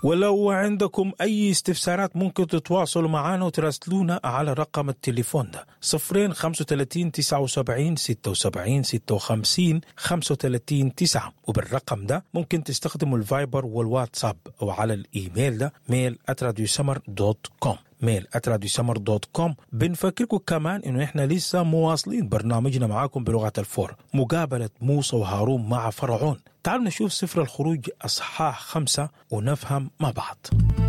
ولو عندكم أي استفسارات ممكن تتواصلوا معنا وتراسلونا على رقم التليفون ده صفرين خمسة وتلاتين تسعة وسبعين ستة وسبعين ستة وخمسين خمسة وتلاتين تسعة وبالرقم ده ممكن تستخدموا الفايبر والواتساب أو على الإيميل ده ميل سمر دوت كوم ميل سمر دوت كوم بنفكركم كمان انه احنا لسه مواصلين برنامجنا معاكم بلغه الفور مقابله موسى وهارون مع فرعون تعالوا نشوف سفر الخروج اصحاح خمسه ونفهم مع بعض